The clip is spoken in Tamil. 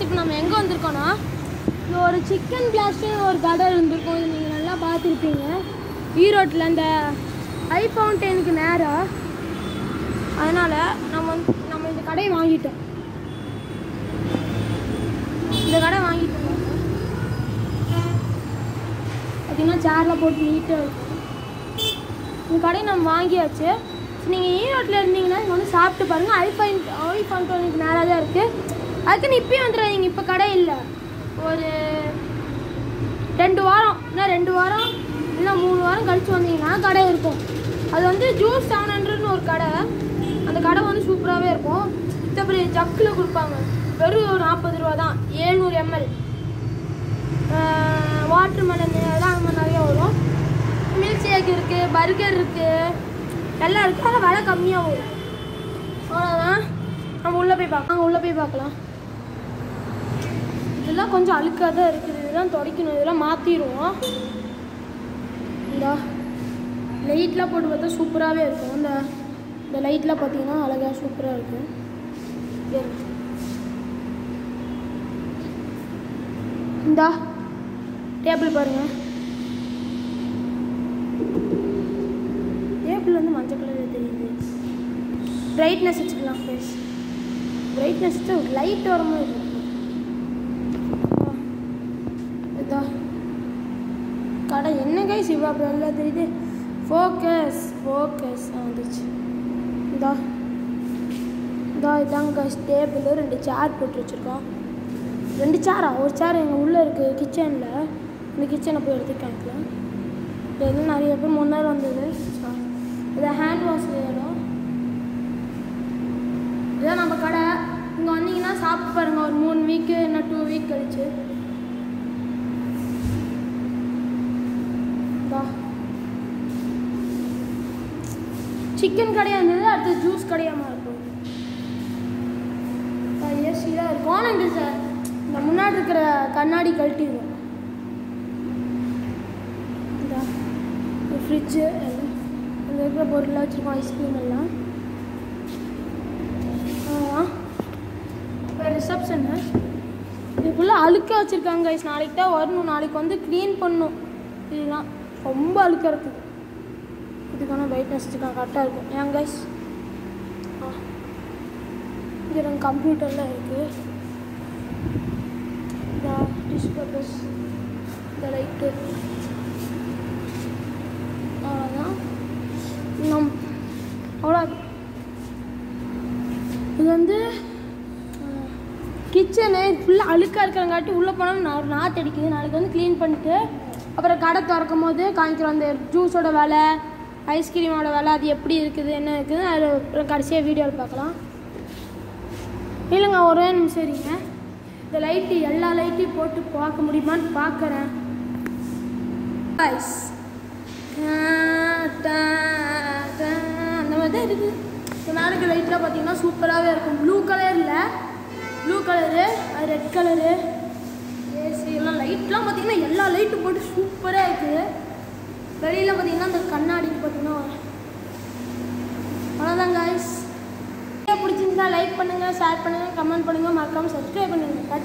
இப்போ நம்ம எங்கே வந்திருக்கோம்னா இது ஒரு சிக்கன் பிளாஸ்ட் ஒரு கடை இருந்திருக்கும் இது நீங்கள் நல்லா பார்த்துருப்பீங்க ஈரோட்டில் இந்த ஐ ஃபவுண்டெயினுக்கு நேராக அதனால் நம்ம வந்து நம்ம இந்த கடையை வாங்கிட்டோம் இந்த கடை வாங்கிட்டோம் பார்த்தீங்கன்னா சேரில் போட்டு நீட்டாக இருக்கும் இந்த கடையை நம்ம வாங்கியாச்சு நீங்கள் ஈரோட்டில் இருந்தீங்கன்னா இங்கே வந்து சாப்பிட்டு பாருங்கள் ஐஃபைன் ஐ ஃபவுண்டெயினுக்கு நேராக தான் இருக்குது அதுக்குன்னு இப்பயும் வந்துடாதீங்க இப்போ கடை இல்லை ஒரு ரெண்டு வாரம் இல்லை ரெண்டு வாரம் இல்லை மூணு வாரம் கழிச்சு வந்தீங்கன்னா கடை இருக்கும் அது வந்து ஜூஸ் செவன் ஹண்ட்ரட்னு ஒரு கடை அந்த கடை வந்து சூப்பராகவே இருக்கும் மற்றபடி ஜக்கில் கொடுப்பாங்க வெறும் ஒரு நாற்பது ரூபா தான் ஏழ்நூறு எம்எல் வாட்டர் மெலன் அதெல்லாம் அந்த மாதிரி நிறைய வரும் மில்க் ஷேக் இருக்குது பர்கர் இருக்குது எல்லாம் இருக்குது ஆனால் விலை கம்மியாக வரும் அவ்வளோதான் நம்ம உள்ளே போய் பார்க்கலாம் உள்ளே போய் பார்க்கலாம் இதெல்லாம் கொஞ்சம் அழுக்காக தான் இருக்குது இதெல்லாம் துடைக்கணும் இதெல்லாம் மாற்றிடுவோம் இந்த லைட்லாம் போட்டு பார்த்தா சூப்பராகவே இருக்கும் இந்த இந்த லைட்லாம் பார்த்தீங்கன்னா அழகாக சூப்பராக இருக்கும் இங்க. இந்தா டேபிள் பாருங்க டேபிள் வந்து மஞ்சள் கலரில் தெரியுது பிரைட்னஸ் வச்சுக்கலாம் ஃபேஸ் பிரைட்னஸ் வச்சு ஒரு லைட் வர மாதிரி இருக்கு ஆ. இதா கடை என்ன கை சிவா நல்லா தெரியுது ஃபோக்கஸ் ஃபோக்கஸ் வந்துச்சு இதா இதா இதாங்க guys டேபிள் ரெண்டு சேர் போட்டு வச்சுருக்கோம் ரெண்டு சேரா ஒரு சேர் எங்கள் உள்ளே இருக்குது கிச்சனில் இந்த கிச்சனை போய் எடுத்துக்காங்கலாம் இது வந்து நிறைய பேர் முன்னாடி வந்தது இது ஹேண்ட் வாஷ் இடம் இதான் நம்ம கடை இங்கே வந்தீங்கன்னா சாப்பிட்டு பாருங்க ஒரு மூணு வீக்கு இல்லை டூ வீக் கழிச்சு சிக்கன் கடையாக இருந்தது அடுத்து ஜூஸ் கடையாக மாறப்போம் ஏசி தான் இருக்கும் ஆனால் இந்த ச- இந்த முன்னாடி இருக்கிற கண்ணாடி கழட்டிடுவோம் இந்த ஃப்ரிட்ஜு எல்லாம் அந்த இருக்கிற பொருள்லாம் வச்சுருக்கோம் ஐஸ்கிரீம் எல்லாம் இப்போ ரிசப்ஷனு இது ஃபுல்லாக அழுக்காக வச்சுருக்காங்க guys நாளைக்கு தான் வரணும் நாளைக்கு வந்து க்ளீன் பண்ணணும் இதெல்லாம் ரொம்ப அழுக்காக இருக்குது இதுக்கான பிரைட்னஸ் வச்சுருக்காங்க கரெக்டாக இருக்கும் ஏன் கைஸ் ஆ இங்கே நம்ம கம்ப்யூட்டர்லாம் இருக்குது இந்த டிஷ் பேப்பர்ஸ் இந்த லைட்டு அவ்வளோதான் நம் அவ்வளோ இது வந்து கிச்சனு ஃபுல்லாக அழுக்காக இருக்கிறங்காட்டி உள்ளே போனால் நான் ஒரு நாற்று அடிக்குது நாளைக்கு வந்து க்ளீன் பண்ணிட்டு அப்புறம் கடை திறக்கும் போது காமிக்கிறோம் அந்த ஜூஸோட விலை ஐஸ்கிரீமோட விலை அது எப்படி இருக்குது என்ன இருக்குது அது அப்புறம் கடைசியாக வீடியோவில் பார்க்கலாம் இல்லைங்க ஒரே நிமிஷம் இருங்க இந்த லைட்டு எல்லா லைட்டையும் போட்டு பார்க்க முடியுமான்னு பார்க்குறேன் ஐஸ் அந்த மாதிரி தான் இருக்குது இந்த நாளைக்கு லைட்லாம் பார்த்தீங்கன்னா சூப்பராகவே இருக்கும் ப்ளூ கலரில் ப்ளூ கலரு அது ரெட் கலரு ஏசி எல்லாம் லைட்லாம் பார்த்தீங்கன்னா எல்லா லைட்டும் போட்டு சூப்பராக இருக்குது வெளியில் பார்த்தீங்கன்னா அந்த கண்ணாடிக்கு பார்த்தீங்கன்னா அவ்வளோதான் காய்ஸ் வீடியோ பிடிச்சிருந்தா லைக் பண்ணுங்கள் ஷேர் பண்ணுங்கள் கமெண்ட் பண்ணுங்கள் மறக்காமல் சப்ஸ்கிரைப் பண்ணுங்கள்